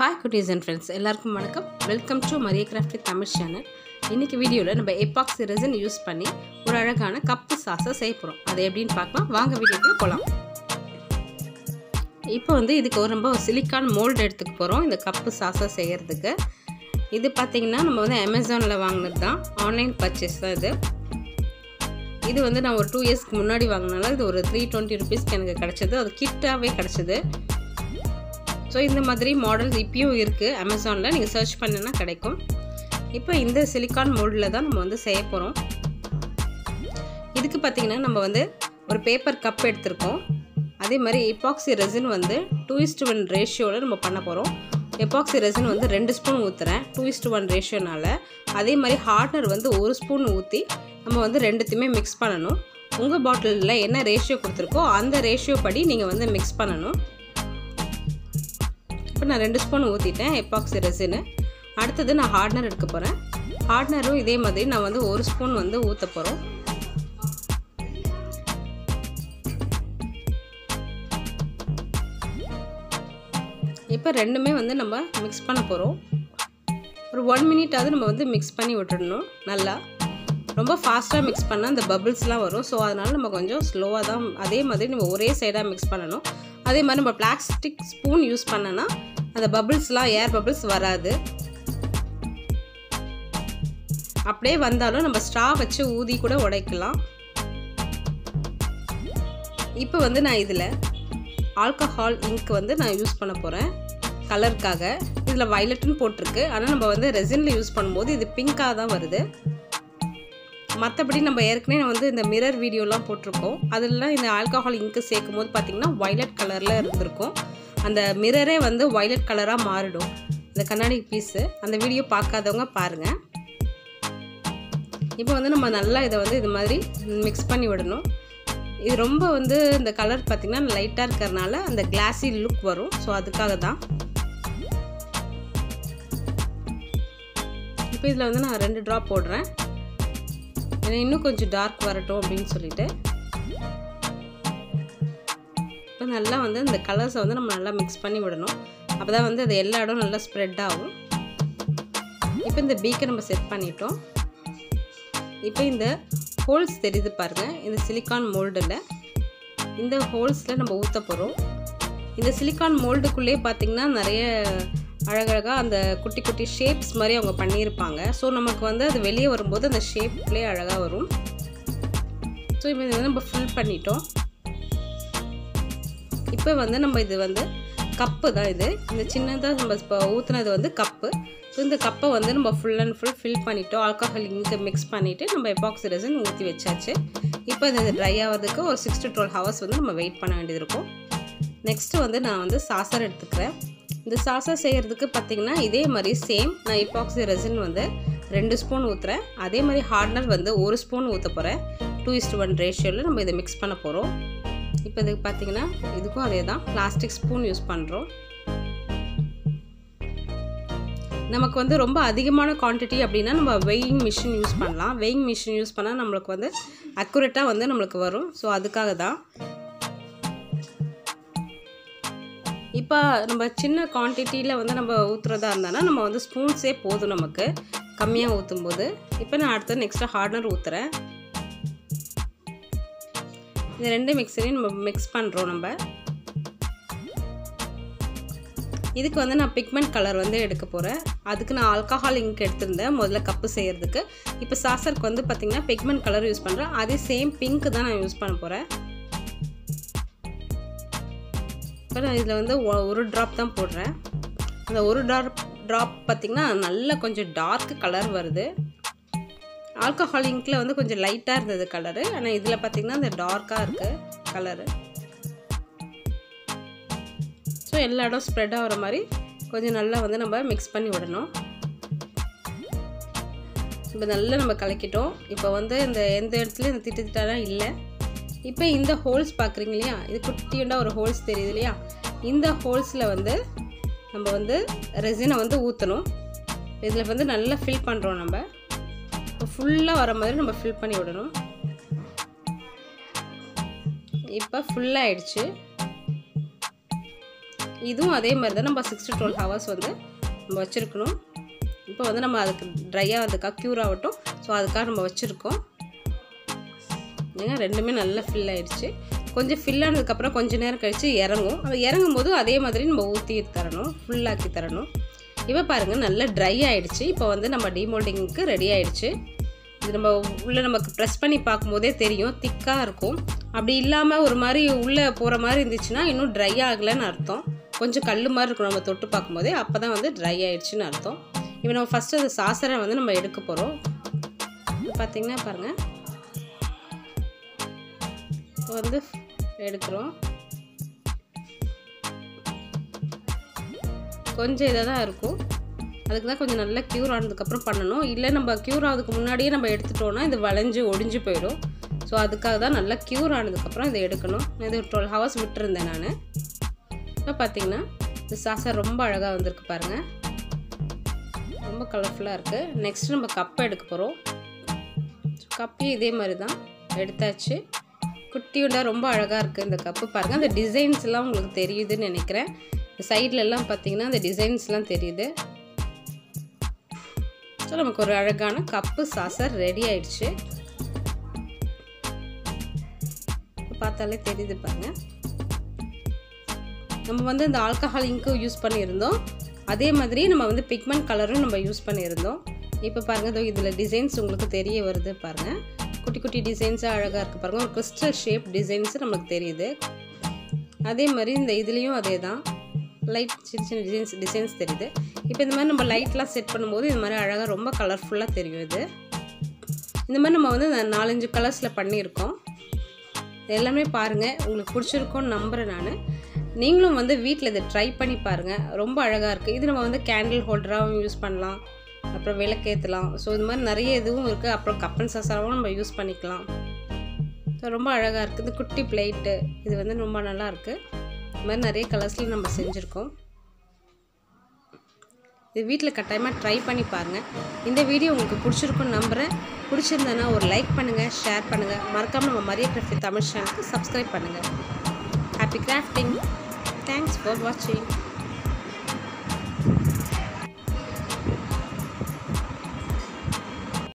hi குட்டீஸ் and friends எல்லாருக்கும் வணக்கம் welcome to Mariya craft with Tamil channel இன்றைக்கி வீடியோவில் நம்ம எப்பாக்சி ரெசன் யூஸ் பண்ணி ஒரு அழகான கப்பு சாஸை செய்ய போகிறோம் அதை எப்படின்னு பார்க்கலாம் வாங்க வீடியோக்குள்ள போகலாம் இப்போ வந்து இதுக்கு ஒரு ரொம்ப சிலிக்கான் மோல்டு எடுத்துக்க போகிறோம் இந்த கப்பு சாஸை செய்கிறதுக்கு இது பார்த்திங்கன்னா நம்ம வந்து அமேசானில் வாங்கினது தான் ஆன்லைன் பர்ச்சேஸ் தான் இது இது வந்து நான் ஒரு டூ இயர்ஸ்க்கு முன்னாடி வாங்கினால இது ஒரு த்ரீ டுவெண்ட்டி ருபீஸ்க்கு எனக்கு கிடச்சிது அது கிட்டாகவே கிடச்சிது ஸோ இந்த மாதிரி மாடல்ஸ் இப்பயும் இருக்குது அமேசானில் நீங்கள் சர்ச் பண்ணினா கிடைக்கும் இப்போ இந்த சிலிக்கான் மோல்டில் தான் நம்ம வந்து செய்ய போகிறோம் இதுக்கு பார்த்திங்கன்னா நம்ம வந்து ஒரு பேப்பர் கப் எடுத்திருக்கோம் அதே மாதிரி எப்பாக்சி ரெசின் வந்து டூ இஸ்டு ஒன் ரேஷியோவில் நம்ம பண்ண போகிறோம் எப்பாக்சி ரெசின் வந்து ரெண்டு ஸ்பூன் ஊற்றுறேன் டூ இஸ்டு ஒன் ரேஷியோனால் அதே மாதிரி ஹார்ட்னர் வந்து ஒரு ஸ்பூன் ஊற்றி நம்ம வந்து ரெண்டுத்தையுமே மிக்ஸ் பண்ணணும் உங்கள் பாட்டிலில் என்ன ரேஷியோ கொடுத்துருக்கோ அந்த ரேஷியோ படி நீங்கள் வந்து மிக்ஸ் பண்ணணும் இப்போ நான் ரெண்டு ஸ்பூன் ஊற்றிட்டேன் எப்பாக்சி ரெசின்னு அடுத்தது நான் ஹார்ட்னர் எடுக்க போகிறேன் ஹார்ட்னரும் இதே மாதிரி நான் வந்து ஒரு ஸ்பூன் வந்து ஊற்ற போகிறோம் இப்போ ரெண்டுமே வந்து நம்ம மிக்ஸ் பண்ண போகிறோம் ஒரு ஒன் மினிட்டாவது நம்ம வந்து மிக்ஸ் பண்ணி விட்டுடணும் நல்லா ரொம்ப ஃபாஸ்ட்டாக மிக்ஸ் பண்ணால் அந்த பபிள்ஸ்லாம் வரும் ஸோ அதனால் நம்ம கொஞ்சம் ஸ்லோவாக தான் அதே மாதிரி நம்ம ஒரே சைடாக மிக்ஸ் பண்ணணும் அதே மாதிரி நம்ம பிளாஸ்டிக் ஸ்பூன் யூஸ் பண்ணனா அந்த பபிள்ஸ்லாம் ஏர் பபிள்ஸ் வராது அப்படியே வந்தாலும் நம்ம ஸ்ட்ரா வச்சு ஊதி கூட உடைக்கலாம் இப்போ வந்து நான் இதில் ஆல்கஹால் இங்க் வந்து நான் யூஸ் பண்ண போகிறேன் கலருக்காக இதில் வயலட்னு போட்டிருக்கு ஆனால் நம்ம வந்து ரெசினில் யூஸ் பண்ணும்போது இது பிங்காக தான் வருது மற்றபடி நம்ம ஏற்கனவே வந்து இந்த மிரர் வீடியோலாம் போட்டிருக்கோம் அதெல்லாம் இந்த ஆல்கஹால் இங்க்கு சேர்க்கும் போது பார்த்திங்கன்னா வைலட் கலரில் இருந்திருக்கும் அந்த மிரரே வந்து வைலட் கலராக மாறிடும் இந்த கண்ணாடி பீஸு அந்த வீடியோ பார்க்காதவங்க பாருங்கள் இப்போ வந்து நம்ம நல்லா இதை வந்து இது மாதிரி மிக்ஸ் பண்ணி விடணும் இது ரொம்ப வந்து இந்த கலர் பார்த்திங்கன்னா லைட்டாக இருக்கிறதுனால அந்த கிளாஸி லுக் வரும் ஸோ அதுக்காக தான் இப்போ இதில் வந்து நான் ரெண்டு ட்ராப் போடுறேன் ஏன்னா இன்னும் கொஞ்சம் டார்க் வரட்டும் அப்படின்னு சொல்லிட்டு இப்போ நல்லா வந்து இந்த கலர்ஸை வந்து நம்ம நல்லா மிக்ஸ் பண்ணி விடணும் அப்போ தான் வந்து அது எல்லா இடம் நல்லா ஸ்ப்ரெட் ஆகும் இப்போ இந்த பீக்கை நம்ம செட் பண்ணிட்டோம் இப்போ இந்த ஹோல்ஸ் தெரியுது பாருங்கள் இந்த சிலிக்கான் மோல்டில் இந்த ஹோல்ஸில் நம்ம ஊற்ற போகிறோம் இந்த சிலிக்கான் மோல்டுக்குள்ளேயே பார்த்திங்கன்னா நிறைய அழகழகாக அந்த குட்டி குட்டி ஷேப்ஸ் மாதிரி அவங்க பண்ணியிருப்பாங்க ஸோ நமக்கு வந்து அது வெளியே வரும்போது அந்த ஷேப்லேயே அழகாக வரும் ஸோ இப்போ இது வந்து நம்ம ஃபில் பண்ணிட்டோம் இப்போ வந்து நம்ம இது வந்து கப்பு தான் இது இந்த சின்னதாக நம்ம இப்போ ஊற்றுனது வந்து கப்பு ஸோ இந்த கப்பை வந்து நம்ம ஃபுல் அண்ட் ஃபுல் ஃபில் பண்ணிட்டோம் ஆல்கஹால் இங்கே மிக்ஸ் பண்ணிவிட்டு நம்ம எபாக்சி ரெசன் ஊற்றி வச்சாச்சு இப்போ இது ட்ரை ஆகிறதுக்கு ஒரு சிக்ஸ் டு டுவெல் ஹவர்ஸ் வந்து நம்ம வெயிட் பண்ண வேண்டியது இருக்கும் நெக்ஸ்ட்டு வந்து நான் வந்து சாசர் எடுத்துக்கிறேன் இந்த சாசா செய்கிறதுக்கு பார்த்திங்கன்னா இதே மாதிரி சேம் நான் இப்பாக்சி ரெசின் வந்து ரெண்டு ஸ்பூன் ஊற்றுறேன் அதே மாதிரி ஹார்ட்னர் வந்து ஒரு ஸ்பூன் ஊற்ற போகிறேன் டூ இஸ்ட் ஒன் ரேஷியோவில் நம்ம இதை மிக்ஸ் பண்ண போகிறோம் இப்போ இதுக்கு பார்த்திங்கன்னா இதுக்கும் அதே தான் பிளாஸ்டிக் ஸ்பூன் யூஸ் பண்ணுறோம் நமக்கு வந்து ரொம்ப அதிகமான குவான்டிட்டி அப்படின்னா நம்ம வெயிங் மிஷின் யூஸ் பண்ணலாம் வெயிங் மிஷின் யூஸ் பண்ணால் நம்மளுக்கு வந்து அக்குரேட்டாக வந்து நம்மளுக்கு வரும் ஸோ அதுக்காக தான் இப்போ நம்ம சின்ன குவான்டிட்டியில் வந்து நம்ம ஊற்றுறதா இருந்தானா நம்ம வந்து ஸ்பூன்ஸே போதும் நமக்கு கம்மியாக ஊற்றும் போது இப்போ நான் அடுத்து நெக்ஸ்ட்டு ஹார்ட்னர் ஊற்றுறேன் இந்த ரெண்டு மிக்சரையும் நம்ம மிக்ஸ் பண்ணுறோம் நம்ம இதுக்கு வந்து நான் பிக்மெண்ட் கலர் வந்து எடுக்க போகிறேன் அதுக்கு நான் ஆல்கஹால் இங்க் எடுத்திருந்தேன் முதல்ல கப்பு செய்கிறதுக்கு இப்போ சாசருக்கு வந்து பார்த்திங்கன்னா பிக்மெண்ட் கலர் யூஸ் பண்ணுறேன் அதே சேம் பிங்க் தான் நான் யூஸ் பண்ண போகிறேன் இப்போ நான் இதில் வந்து ஒரு ட்ராப் தான் போடுறேன் அந்த ஒரு ட்ராப் ட்ராப் பார்த்திங்கன்னா நல்லா கொஞ்சம் டார்க் கலர் வருது ஆல்கஹால் இங்கில் வந்து கொஞ்சம் லைட்டாக இருந்தது கலரு ஆனால் இதில் பார்த்திங்கன்னா அந்த டார்க்காக இருக்குது கலரு ஸோ எல்லா இடம் ஸ்ப்ரெட் ஆகிற மாதிரி கொஞ்சம் நல்லா வந்து நம்ம மிக்ஸ் பண்ணி விடணும் இப்போ நல்லா நம்ம கலக்கிட்டோம் இப்போ வந்து இந்த எந்த இடத்துலையும் இந்த திட்டு திட்டாலாம் இல்லை இப்போ இந்த ஹோல்ஸ் பார்க்குறீங்க இல்லையா இது குட்டியுண்டா ஒரு ஹோல்ஸ் தெரியுது இல்லையா இந்த ஹோல்ஸில் வந்து நம்ம வந்து ரெசினை வந்து ஊற்றணும் இதில் வந்து நல்லா ஃபில் பண்ணுறோம் நம்ம ஃபுல்லாக வர மாதிரி நம்ம ஃபில் பண்ணி விடணும் இப்போ ஃபுல்லாகிடுச்சு இதுவும் அதே மாதிரி தான் நம்ம சிக்ஸ் டு டுவெல் ஹவர்ஸ் வந்து நம்ம வச்சுருக்கணும் இப்போ வந்து நம்ம அதுக்கு ட்ரை ஆகிறதுக்காக க்யூர் ஆகட்டும் ஸோ அதுக்காக நம்ம வச்சுருக்கோம் ஏங்க ரெண்டுமே நல்லா ஃபில் ஆயிடுச்சு கொஞ்சம் ஃபில் ஆனதுக்கப்புறம் கொஞ்சம் நேரம் கழித்து இறங்கும் அது இறங்கும் போது அதே மாதிரி நம்ம ஊற்றி தரணும் ஃபுல்லாக்கி தரணும் இப்போ பாருங்கள் நல்லா ட்ரை ஆகிடுச்சு இப்போ வந்து நம்ம டிமோல்டிங்க்கு ரெடி ஆகிடுச்சு இது நம்ம உள்ளே நமக்கு ப்ரெஸ் பண்ணி பார்க்கும்போதே தெரியும் திக்காக இருக்கும் அப்படி இல்லாமல் ஒரு மாதிரி உள்ளே போகிற மாதிரி இருந்துச்சுன்னா இன்னும் ட்ரை ஆகலைன்னு அர்த்தம் கொஞ்சம் கல் மாதிரி இருக்கும் நம்ம தொட்டு பார்க்கும்போதே அப்போ தான் வந்து ட்ரை ஆயிடுச்சுன்னு அர்த்தம் இப்போ நம்ம ஃபஸ்ட்டு அந்த சாசரை வந்து நம்ம எடுக்க போகிறோம் இது பார்த்திங்கன்னா பாருங்கள் இப்போ வந்து எடுக்கிறோம் கொஞ்சம் இதாக தான் இருக்கும் அதுக்கு தான் கொஞ்சம் நல்லா க்யூர் ஆனதுக்கப்புறம் பண்ணணும் இல்லை நம்ம க்யூர் ஆகிறதுக்கு முன்னாடியே நம்ம எடுத்துட்டோன்னா இது வளைஞ்சு ஒடிஞ்சு போயிடும் ஸோ அதுக்காக தான் நல்லா க்யூர் ஆனதுக்கப்புறம் இதை எடுக்கணும் இது டுவெல் ஹவர்ஸ் விட்டுருந்தேன் நான் இப்போ பார்த்தீங்கன்னா இந்த சாசா ரொம்ப அழகாக வந்திருக்கு பாருங்கள் ரொம்ப கலர்ஃபுல்லாக இருக்குது நெக்ஸ்ட் நம்ம கப்பை எடுக்க போகிறோம் கப்பையும் இதே மாதிரி தான் எடுத்தாச்சு குட்டியுண்டா ரொம்ப அழகாக இருக்குது இந்த கப்பு பாருங்கள் அந்த டிசைன்ஸ்லாம் உங்களுக்கு தெரியுதுன்னு நினைக்கிறேன் இந்த சைட்லலாம் பார்த்தீங்கன்னா அந்த டிசைன்ஸ்லாம் தெரியுது ஸோ நமக்கு ஒரு அழகான கப்பு சாசர் ரெடி ஆயிடுச்சு பார்த்தாலே தெரியுது பாருங்கள் நம்ம வந்து இந்த ஆல்கஹால் இங்க்கும் யூஸ் பண்ணியிருந்தோம் அதே மாதிரி நம்ம வந்து பிக்மெண்ட் கலரும் நம்ம யூஸ் பண்ணியிருந்தோம் இப்போ பாருங்கள் இதோ இதில் டிசைன்ஸ் உங்களுக்கு தெரிய வருது பாருங்கள் குட்டி குட்டி டிசைன்ஸாக அழகாக இருக்குது பாருங்கள் ஒரு கிறிஸ்டல் ஷேப் டிசைன்ஸு நமக்கு தெரியுது அதே மாதிரி இந்த இதுலேயும் அதே தான் லைட் சின்ன சின்ன டிசைன்ஸ் டிசைன்ஸ் தெரியுது இப்போ இந்த மாதிரி நம்ம லைட்லாம் செட் பண்ணும்போது இது மாதிரி அழகாக ரொம்ப கலர்ஃபுல்லாக தெரியும் இது இந்த மாதிரி நம்ம வந்து நாலஞ்சு கலர்ஸில் பண்ணியிருக்கோம் எல்லாமே பாருங்கள் உங்களுக்கு பிடிச்சிருக்கோன்னு நம்புகிறேன் நான் நீங்களும் வந்து வீட்டில் இதை ட்ரை பண்ணி பாருங்கள் ரொம்ப அழகாக இருக்குது இது நம்ம வந்து கேண்டில் ஹோல்டராகவும் யூஸ் பண்ணலாம் அப்புறம் விளக்கேற்றலாம் ஸோ இது மாதிரி நிறைய இதுவும் இருக்குது அப்புறம் கப்பன் சசாராவும் நம்ம யூஸ் பண்ணிக்கலாம் ஸோ ரொம்ப அழகாக இருக்குது இது குட்டி பிளேட்டு இது வந்து ரொம்ப நல்லா இருக்குது இது மாதிரி நிறைய கலர்ஸில் நம்ம செஞ்சுருக்கோம் இது வீட்டில் கட்டாயமாக ட்ரை பண்ணி பாருங்கள் இந்த வீடியோ உங்களுக்கு பிடிச்சிருக்குன்னு நம்புகிறேன் பிடிச்சிருந்தேன்னா ஒரு லைக் பண்ணுங்கள் ஷேர் பண்ணுங்கள் மறக்காமல் நம்ம மரிய கிராஃப்டி தமிழ் சேனலுக்கு சப்ஸ்கிரைப் பண்ணுங்கள் ஹாப்பி கிராஃப்டிங் தேங்க்ஸ் ஃபார் வாட்சிங்